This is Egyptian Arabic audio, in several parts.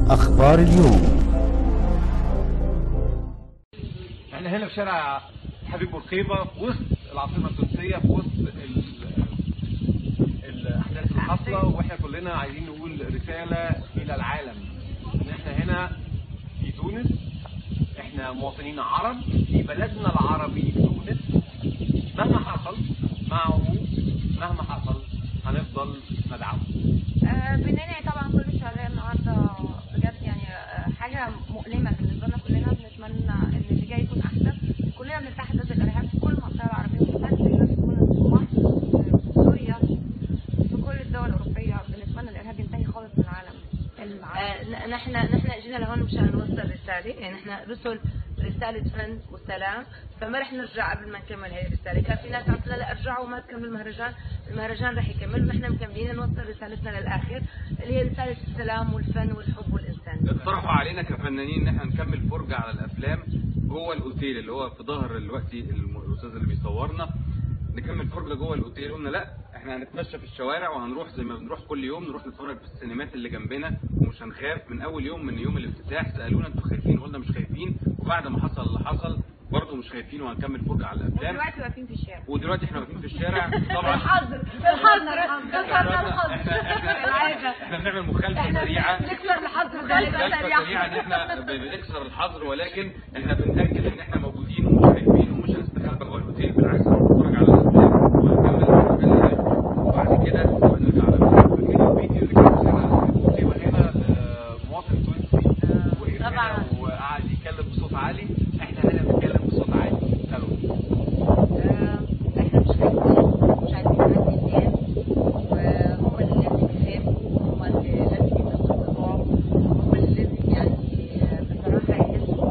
أخبار اليوم احنا هنا في شارع حبيب بورقيبة في وسط العاصمة التونسية في وسط ال- الأحداث اللي حاصلة واحنا كلنا عايزين نقول رسالة إلى العالم إن احنا هنا في تونس احنا مواطنين عرب في بلدنا العربي في تونس مهما حصل معه مهما حصل هنفضل ندعمه آه، بننعي طبعا كل الشهداء النهارده بجد يعني آه، حاجه مؤلمه بالنسبه لنا كلنا بنتمنى ان اللي جاي يكون احسن كلنا بنتحد ضد الارهاب في كل المنطقه العربيه مش بس هنا في تونس في مصر في سوريا في كل الدول الاوروبيه بنتمنى الارهاب ينتهي خالص من العالم العربي آه، نحن نحن اجينا لهون مشان نوصل رساله يعني نحن رسل رسالة فن وسلام فما رح نرجع قبل ما نكمل هي الرسالة كان في ناس عم تقول لا ارجعوا وما تكمل المهرجان المهرجان رح يكمل ونحن مكملين نوصل رسالتنا للآخر اللي هي رسالة السلام والفن والحب والإنسان اقترحوا علينا كفنانين ان احنا نكمل فرجه على الافلام جوه الاوتيل اللي هو في ظهر دلوقتي الم- الاستاذ اللي بيصورنا نكمل فرجه جوه الاوتيل قلنا لا احنا هنتمشى في الشوارع وهنروح زي ما بنروح كل يوم نروح نتفرج في السينمات اللي جنبنا ومش هنخاف من اول يوم من يوم الافتتاح سالونا انتوا خايفين قلنا مش خايفين وبعد ما حصل اللي حصل برضه مش خايفين وهنكمل فرجه على الافلام دلوقتي واقفين في الشارع ودلوقتي احنا واقفين في الشارع طبعا الحظر الحظر احنا احنا احنا بنعمل مخالفه سريعه نكسر الحظر مخالفه سريعه ان احنا بنكسر الحظر ولكن احنا بنأكد ان احنا موجودين ومش خايفين ومش هنستخبى جوه الاوتيل بالعكس هنتفرج على الافلام وهنكمل الفرجه اللي جايه وبعد كده نرجع على الفيلم. فاكرين الفيديو اللي كان هنا بورقيبة هنا آه، مواطن تونسي وقف هنا طبعاً. وقعد يتكلم بصوت عالي احنا هنا بنتكلم بصوت عالي سلام آه، احنا مش خايفين مش عايزين حد ينام وهم اللي لازم يخافوا هم اللي لازم يمسكوا الرعب هم اللي لازم يعني آه، بصراحة يحسوا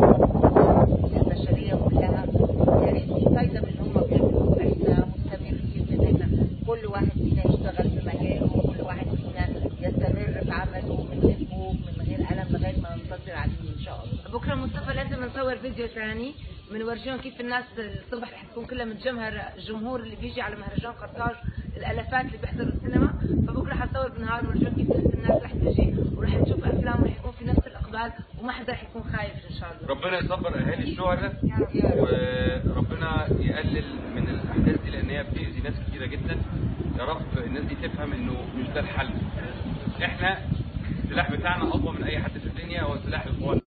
بالدين البشرية كلها يعني في فايدة من اللي هم بيعملوه احنا مستمرين ان احنا كل واحد فينا يشتغل في مجاله كل واحد فينا يستمر في عمله من غير خوف من غير ألم لغاية ما ننتصر عليه ان شاء الله بكرة مصطفى لازم نصور فيديو ثاني بنورجيهم كيف الناس الصبح رح تكون كلها متجمهر الجمهور اللي بيجي على مهرجان قرطاج الالافات اللي بيحضروا السينما فبكره حصور بالنهار ونورجيهم كيف نفس الناس رح تجي ورح نشوف افلام ورح يكون في نفس الاقبال وما حدا رح يكون خايف ان شاء الله ربنا يصبر اهالي الشهداء وربنا يقلل من الاحداث دي لان هي بتاذي ناس كتيره جدا يا رب الناس دي تفهم انه مش ده الحل احنا السلاح بتاعنا اقوى من اي حد في الدنيا هو سلاح الاخوان